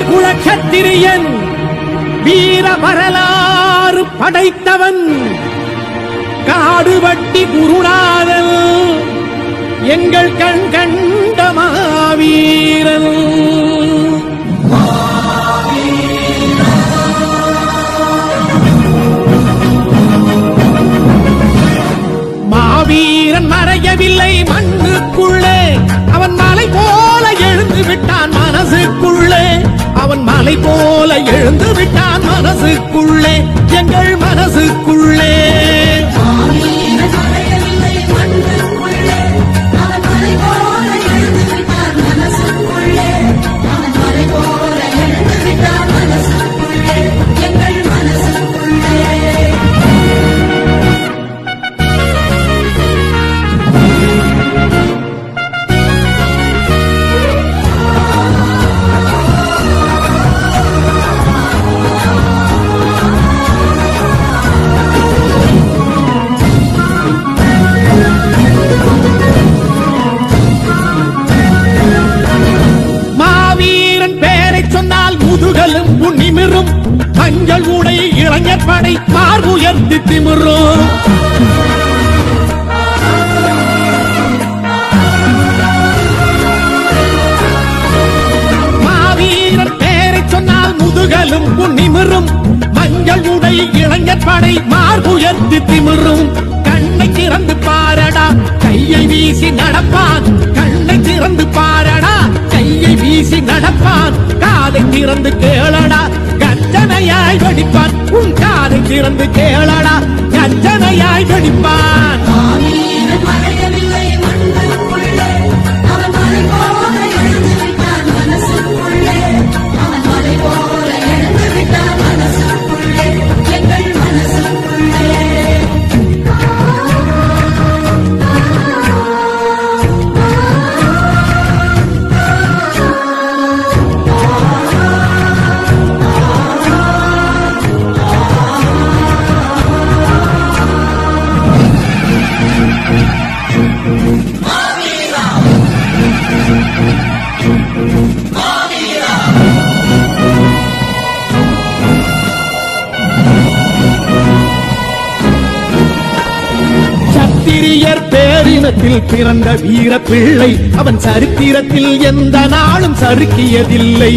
தேவர் குலக்கத்திரியன் வீர வரலாறு படைத்தவன் காடுவட்டி குருநாதன் எங்கள் கண் கண்ட மாவீரன் மாவீரன் மறையவில்லை மண்ணுக்குள்ளே அவன் மலை போல எழுந்து விட்டான் மனசுக்குள்ளே அவன் மலை போல எழுந்து விட்டான் மனசுக்குள்ளே எங்கள் மனசுக்குள்ளே மாவீரன் மறையவில்லை மண்ணுக்குள்ளே அவன் மலை போல எழுந்து விட்டான் மனசுக்குள்ளே அவன் மலை போல எழுந்து விட்டான் மனசுக்குள்ளே எங்கள் மனசுக்குள்ளே மாவீரன் பெயரைச் சொன்னால் முதுகலும் நிமிரும் மஞ்சள் உடை இளைஞர் படை மார்புயர்த்தி திமிரும் மாவீரன் பெயரைச் சொன்னால் முதுகலும் நிமிரும் மஞ்சள் உடை இளைஞர் படை மார்புயர்த்தி திமிரும் கண்ணை திறந்து பாரடா கையை வீசி நடப்பான் கண்ணை திறந்து பாரடா கையை வீசி நடப்பான் காதை திறந்து கேளடா கஞ்சனையாய் வெடிப்பான் உன் காதை திறந்து கேளடா கஞ்சனையாய் வெடிப்பான் மாவீரன் மறையவில்லை மண்ணுக்குள்ளே அவன் மலை போல எழுந்து விட்டான் மனசுக்குள்ளே அவன் மலை போல எழுந்து விட்டான் மனசுக்குள்ளே எங்கள் மனசுக்குள்ளே சத்திரியர் பேரினத்தில் பிறந்த வீர பிள்ளை அவன் சரித்திரத்தில் எந்த நாளும் சறுக்கியதில்லை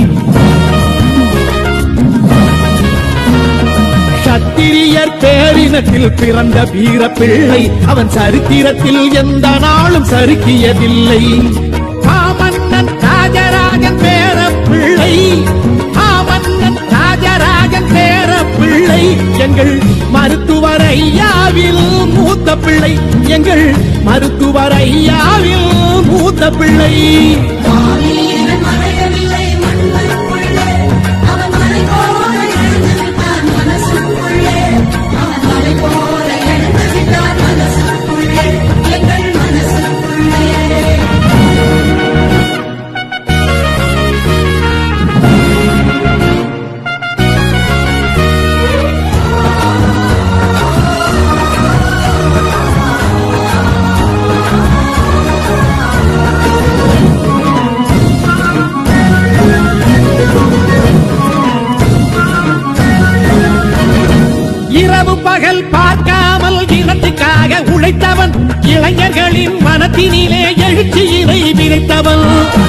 சத்திரியர் பேரினத்தில் பிறந்த வீர பிள்ளை அவன் சரித்திரத்தில் எந்த நாளும் சறுக்கியதில்லை மாமன்னன் ராஜராஜன் பேர பிள்ளை மாமன்னன் ராஜராஜன் பேர பிள்ளை எங்கள் மருத்துவர் ஐயாவில் மூத்த பிள்ளை எங்கள் மருத்துவர் ஐயாவில் மூத்த பிள்ளை மாவீரன் மறையவில்லை மண்ணுக்குள்ளே அவன் மலை போல எழுந்து விட்டான் மனசுக்குள்ளே அவன் மலை போல எழுந்து விட்டான் மனசுக்குள்ளே எங்கள் மனசுக்குள்ளே இரவு பகல் பார்க்காமல் இனத்துக்காக உழைத்தவன் இளைஞர்களின் மனத்தினிலே எழுச்சியினை விதைத்தவன்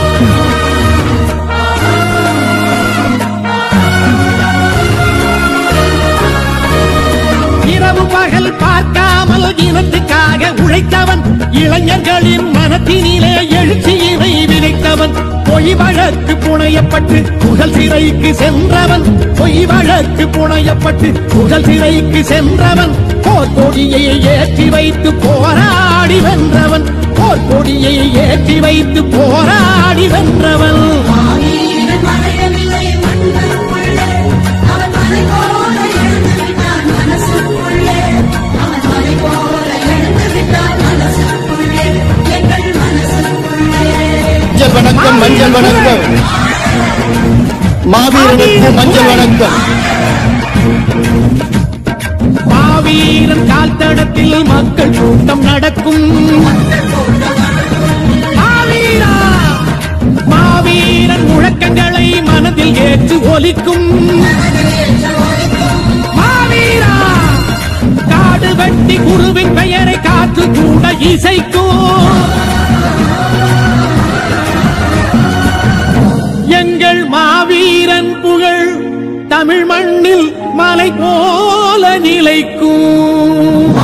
இரவு பகல் பார்க்காமல் இனத்துக்காக உழைத்தவன் இளைஞர்களின் மனத்தினிலே எழுச்சியினை விதைத்தவன் பொய் வழக்கு புனையப்பட்டு புகழ் சிறைக்கு சென்றவன் பொய் வழக்கு புனையப்பட்டு புகழ் சிறைக்கு சென்றவன் போர்க்கொடியை ஏற்றி வைத்து போராடி வென்றவன் போர்க்கொடியை ஏற்றி வைத்து போராடி வென்றவன் மாவீரன் மறையவில்லை மண்ணுக்குள்ளே அவன் மலை போல எழுந்து விட்டான் மனசுக்குள்ளே அவன் மலை போல எழுந்து விட்டான் மனசுக்குள்ளே எங்கள் மனசுக்குள்ளே மஞ்சள் வணக்கம் மஞ்சள் வணக்கம் மாவீரனுக்கு மஞ்சள் வணக்கம் மாவீரன் கால் தடத்தில் மக்கள் கூட்டம் நடக்கும் மாவீரா மாவீரன் முழக்கங்களை மனதில் ஒலிக்கும் மாவீரா காடு வெட்டி குருவின் பெயரை காற்று கூட இசைக்கும் எங்கள் மாவீரன் புகழ் தமிழ் மண்ணில் மலை போல நிலைக்கும்